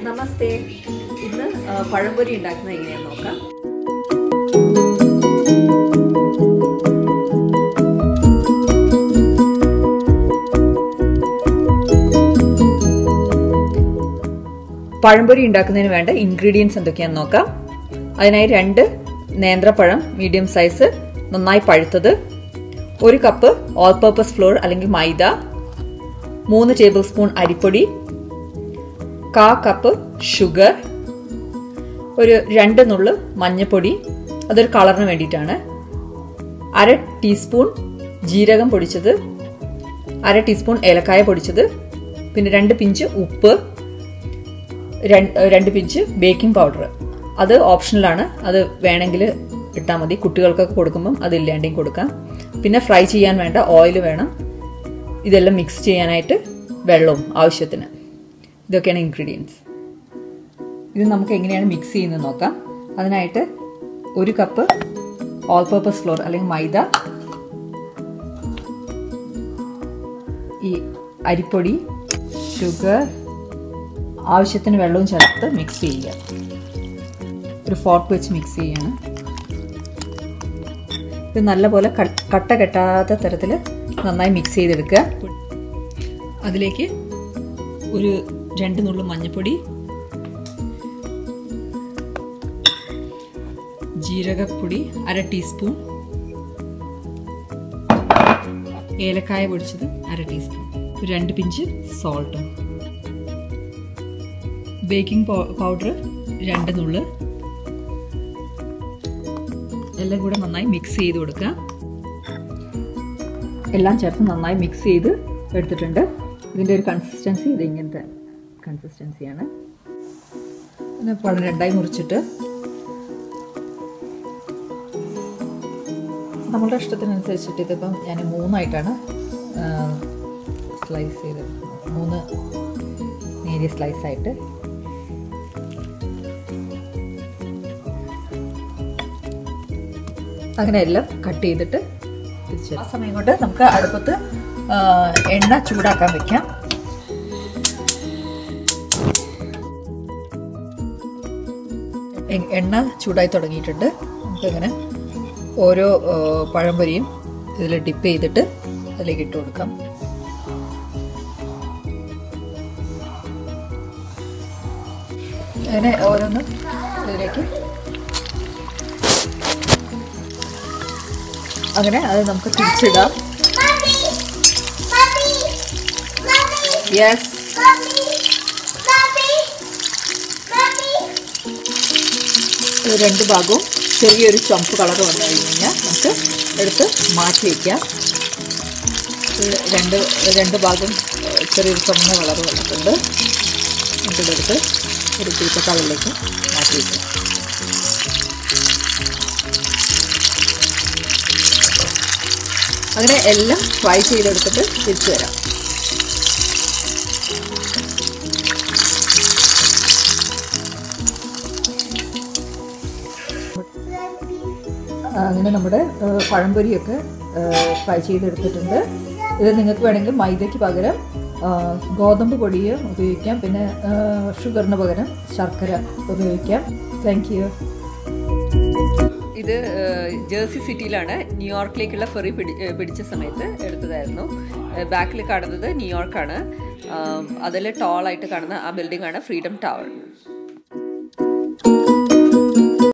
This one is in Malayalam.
നമസ്തേ ഇന്ന് ആ, പഴംപൊരി ഉണ്ടാക്കുന്നത് എങ്ങനെയാന്ന് നോക്കാം പഴംപൊരി ഉണ്ടാക്കുന്നതിന് വേണ്ട ഇൻഗ്രീഡിയൻസ് എന്തൊക്കെയാണെന്ന് നോക്കാം അതിനായി രണ്ട് നേന്ത്രപ്പഴം മീഡിയം സൈസ് നന്നായി പഴുത്തത് ഒരു കപ്പ് ഓൾ പർപ്പസ് ഫ്ലോർ അല്ലെങ്കിൽ മൈദ മൂന്ന് ടേബിൾ സ്പൂൺ അരിപ്പൊടി കാ കപ്പ് ഷുഗർ ഒരു രണ്ട് നുള്ള് മഞ്ഞൾപ്പൊടി അതൊരു കളറിന് വേണ്ടിയിട്ടാണ് അര ടീസ്പൂൺ ജീരകം പൊടിച്ചത് അര ടീസ്പൂൺ ഏലക്കായ പൊടിച്ചത് പിന്നെ രണ്ട് പിഞ്ച് ഉപ്പ് രണ്ട് രണ്ട് പിഞ്ച് ബേക്കിംഗ് പൗഡർ അത് ഓപ്ഷണലാണ് അത് വേണമെങ്കിൽ ഇട്ടാൽ മതി കുട്ടികൾക്കൊക്കെ കൊടുക്കുമ്പം അത് ഇല്ലാണ്ടെയും കൊടുക്കാം പിന്നെ ഫ്രൈ ചെയ്യാൻ വേണ്ട ഓയിൽ വേണം ഇതെല്ലാം മിക്സ് ചെയ്യാനായിട്ട് വെള്ളവും ആവശ്യത്തിന് ഇതൊക്കെയാണ് ഇൻഗ്രീഡിയൻസ് ഇത് നമുക്ക് എങ്ങനെയാണ് മിക്സ് ചെയ്യുന്നത് നോക്കാം അതിനായിട്ട് ഒരു കപ്പ് ഓൾ പർപ്പസ് ഫ്ലോർ അല്ലെങ്കിൽ മൈദ ഈ അരിപ്പൊടി ഷുഗർ ആവശ്യത്തിന് വെള്ളവും ചേർത്ത് മിക്സ് ചെയ്യുക ഒരു ഫോർക്ക് വെച്ച് മിക്സ് ചെയ്യാണ് ഇത് നല്ലപോലെ കട്ട കെട്ടാത്ത തരത്തിൽ നന്നായി മിക്സ് ചെയ്തെടുക്കുക അതിലേക്ക് ഒരു രണ്ട് നുള്ളു മഞ്ഞൾപ്പൊടി ജീരകപ്പൊടി അര ടീസ്പൂൺ ഏലക്കായ പൊടിച്ചത് അര ടീസ്പൂൺ ഒരു രണ്ട് പിഞ്ച് സോൾട്ടും ബേക്കിംഗ് പൗഡർ രണ്ട് നുള്ള് എല്ലാം കൂടെ നന്നായി മിക്സ് ചെയ്ത് കൊടുക്കുക എല്ലാം ചേർത്ത് നന്നായി മിക്സ് ചെയ്ത് എടുത്തിട്ടുണ്ട് ഇതിൻ്റെ ഒരു കൺസിസ്റ്റൻസി ഇത് ഇങ്ങനത്തെ കൺസിസ്റ്റൻസിയാണ് പിന്നെ പഴം രണ്ടായി മുറിച്ചിട്ട് നമ്മളുടെ ഇഷ്ടത്തിനനുസരിച്ചിട്ട് ഇതിപ്പം ഞാൻ മൂന്നായിട്ടാണ് സ്ലൈസ് ചെയ്ത് മൂന്ന് നേരിയ സ്ലൈസായിട്ട് അങ്ങനെ എല്ലാം കട്ട് ചെയ്തിട്ട് തിരിച്ചു ആ സമയം കൊണ്ട് നമുക്ക് അടുപ്പത്ത് എണ്ണ ചൂടാക്കാൻ വെക്കാം എണ്ണ ചൂടായി തുടങ്ങിയിട്ടുണ്ട് നമുക്കിങ്ങനെ ഓരോ പഴംപൊരിയും ഇതിൽ ഡിപ്പ് ചെയ്തിട്ട് അതിലേക്ക് ഇട്ട് കൊടുക്കാം അങ്ങനെ ഓരോന്ന് ഇതിലേക്ക് അങ്ങനെ അത് നമുക്ക് തിരിച്ചിടാം യെസ് രണ്ട് ഭാഗവും ചെറിയൊരു ചുമപ്പ് കളർ വന്നു കഴിഞ്ഞ് കഴിഞ്ഞാൽ നമുക്ക് എടുത്ത് മാറ്റി വയ്ക്കാം രണ്ട് രണ്ട് ഭാഗം ചെറിയൊരു ചുമന്ന കളർ വന്നിട്ടുണ്ട് നമുക്കിതെടുത്ത് ഒരു ചീത്ത കളറിലേക്ക് മാറ്റി വയ്ക്കാം അങ്ങനെ എല്ലാം ഫ്രൈ ചെയ്തെടുത്തിട്ട് തിരിച്ചു വരാം അങ്ങനെ നമ്മുടെ പഴംപൊരിയൊക്കെ ഫ്രൈ ചെയ്തെടുത്തിട്ടുണ്ട് ഇത് നിങ്ങൾക്ക് വേണമെങ്കിൽ മൈദയ്ക്ക് പകരം ഗോതമ്പ് പൊടിയും ഉപയോഗിക്കാം പിന്നെ ഷുഗറിന് പകരം ശർക്കര ഉപയോഗിക്കാം താങ്ക് യു ഇത് ജേഴ്സി സിറ്റിയിലാണ് ന്യൂയോർക്കിലേക്കുള്ള ഫെറി പിടി പിടിച്ച സമയത്ത് എടുത്തതായിരുന്നു ബാക്കിൽ കാണുന്നത് ന്യൂയോർക്കാണ് അതിൽ ടോളായിട്ട് കാണുന്ന ആ ബിൽഡിംഗ് ആണ് ഫ്രീഡം ടവർ